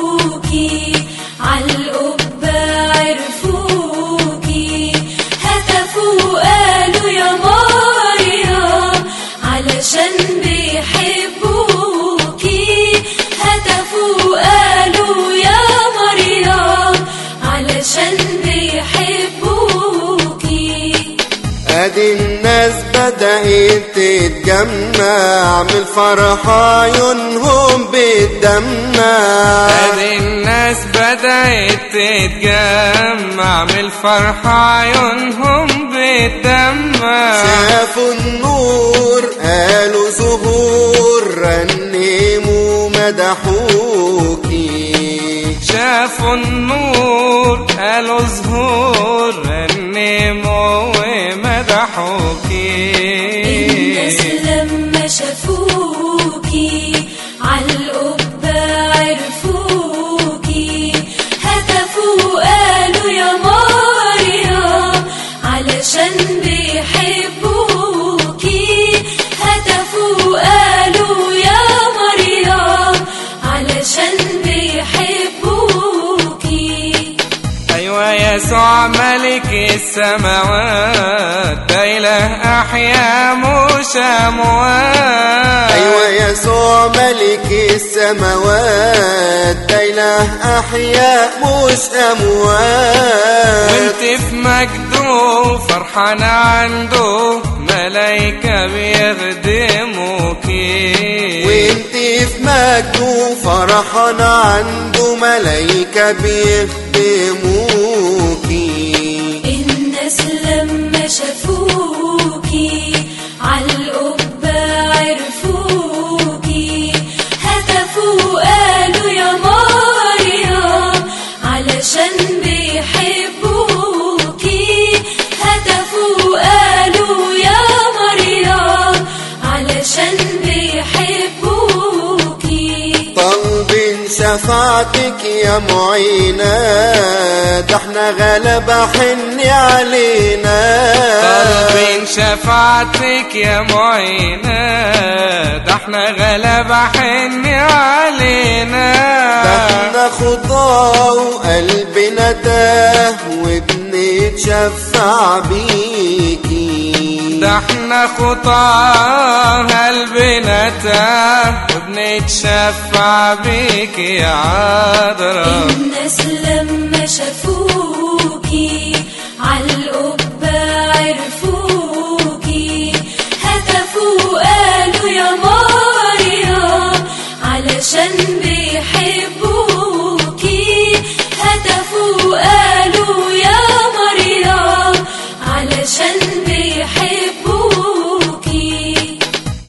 شافوكي عالقبة عرفوكي هتفوا قالوا يا مريم علشان بيحبوكي هتفوا قالوا يا مريم علشان بيحبوكي ادي الناس بدأت تتجمع من الفرحة عيونهم بتدمع ادي الناس بدأت تتجمع من الفرحة عيونهم بتدمع شافوا النور قالوا ظهور رنموا مدحوكي شافوا النور قالوا ظهور رنموا الناس ومدحوكي لما شافوكي عالقبة عرفوكي هتفوا قالوا يا مريم علشان بيحبوكي هتفوا قالوا يا مريم علشان بيحبوكي أيوة يسوع ملك السماوات ده إله أحيا مش أموات ايوه يسوع ملك السماوات ده اله احياء مش اموات وانت في مجده فرحان عنده ملايكة بيخدموكي وانت في مجده فرحان عنده ملايكة بيخدموكي الناس لما شافوكي عالقبة عرفوكي هتفوا قالوا يا مريم علشان بيحبوكي هتفوا قالوا يا مريم علشان بيحبوكي طالبين شفاعتك يا معينة ده احنا غلبة حني علينا طالبين شفاعتك يا معينة ده احنا غلبة حني علينا ده احنا خطاه وقلبنا تاه وبنتشفع بيكي ده احنا خطاه قلبنا تاه وبنتشفع بيك يا عذراء الناس لما شافوكي عالقبة عرفوكي هتفوا قالوا يا مريم علشان